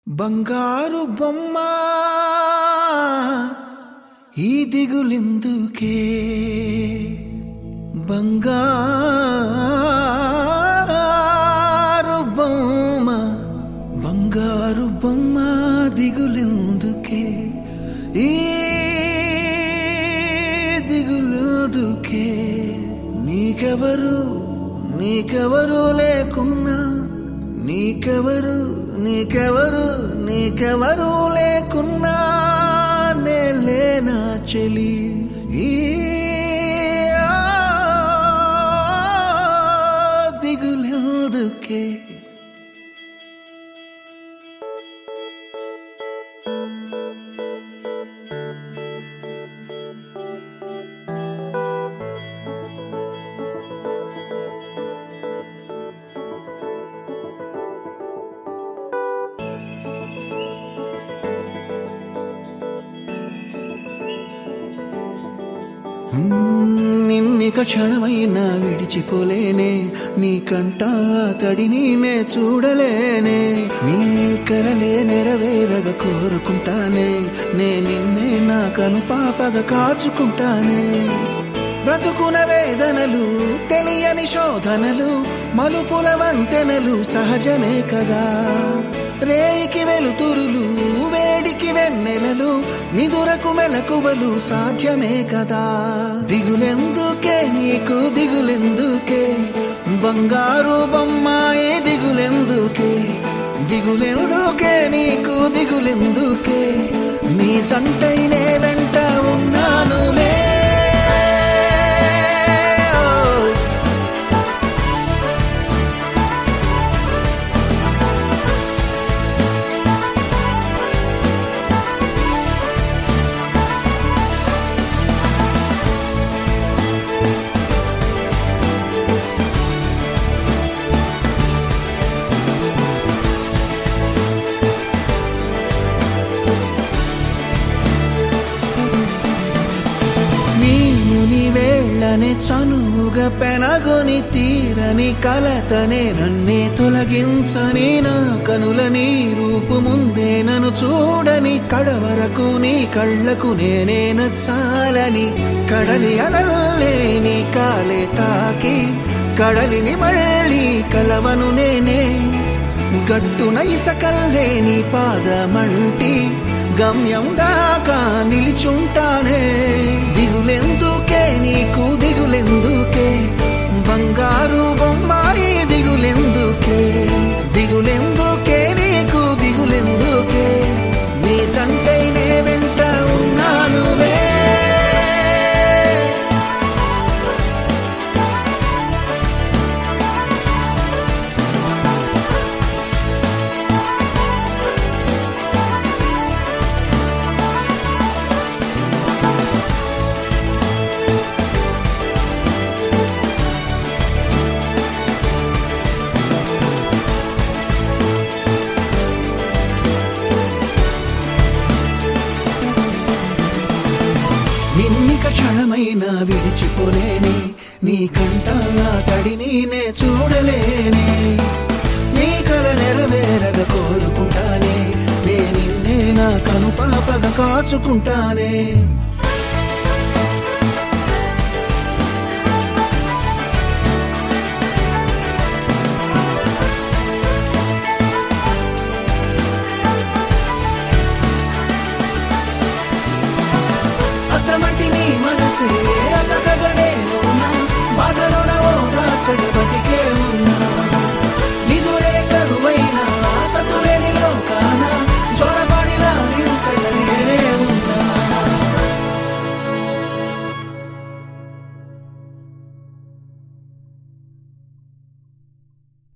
బంగారు బొమ్మ ఈ దిగులెందుకే బంగారు బొమ్మ బంగారు బొమ్మ దిగులెందుకే ఈ దిగులెందుకే నీకెవరు నీకెవరు లేకున్నా నీకెవరు నీకెవరు నీకెవరు లేకున్నా నేలేనా చెలి ఈ ఆ దిగులెందుకే నిన్నిక క్షణమైనా విడిచిపోలేనే నీ కంట తడిని నే చూడలేనే నీ కరలే నెరవేరగ కోరుకుంటానే నే నిన్నే నా కను పాపగా కాచుకుంటానే బ్రతుకున వేదనలు తెలియని శోధనలు మలుపుల వంతెనలు సహజమే కదా రేయికి వెలుతురులు వేడికి వెన్నెలలు నిదురకు మెలకువలు సాధ్యమే కదా దిగులెందుకే నీకు దిగులెందుకే బంగారు బొమ్మాయే దిగులెందుకే దిగులెందుకే నీకు దిగులెందుకే నీ జంటైనే వెంట ఉన్నానులే ఓయ్. నీవు నీ వేళ్ళనే చనువుగా పెనగొని తీరని కలతనే నన్నే తొలగించని నా కనుల నీ రూపు ముందే నన్ను చూడని కడవరకు నీ కళ్ళకు నేనే నచ్చాలని కడలి అలల్లే నీ కాలే తాకి కడలిని మళ్ళీ కలవను నేనే గట్టున ఇసకల్లే నీ పాదమంటి గమ్యం దాకా నిలిచుంటానే దిగులెందుకే నీకు దిగులెందుకే బంగారు బొమ్మాయి దిగులెందుకే దిగులెందుకే నీకు దిగులెందుకే నీ చంటైనే వెంట ఉన్నానులే నిన్నిక క్షణమైనా విడిచిపోలేని నీ కంట నా తడిని నే చూడలేనే నీ కల నెరవేరగ కోరుకుంటానే నే నిన్నే నా కను పాపగా కాచుకుంటానే అతమటి నీ మనసే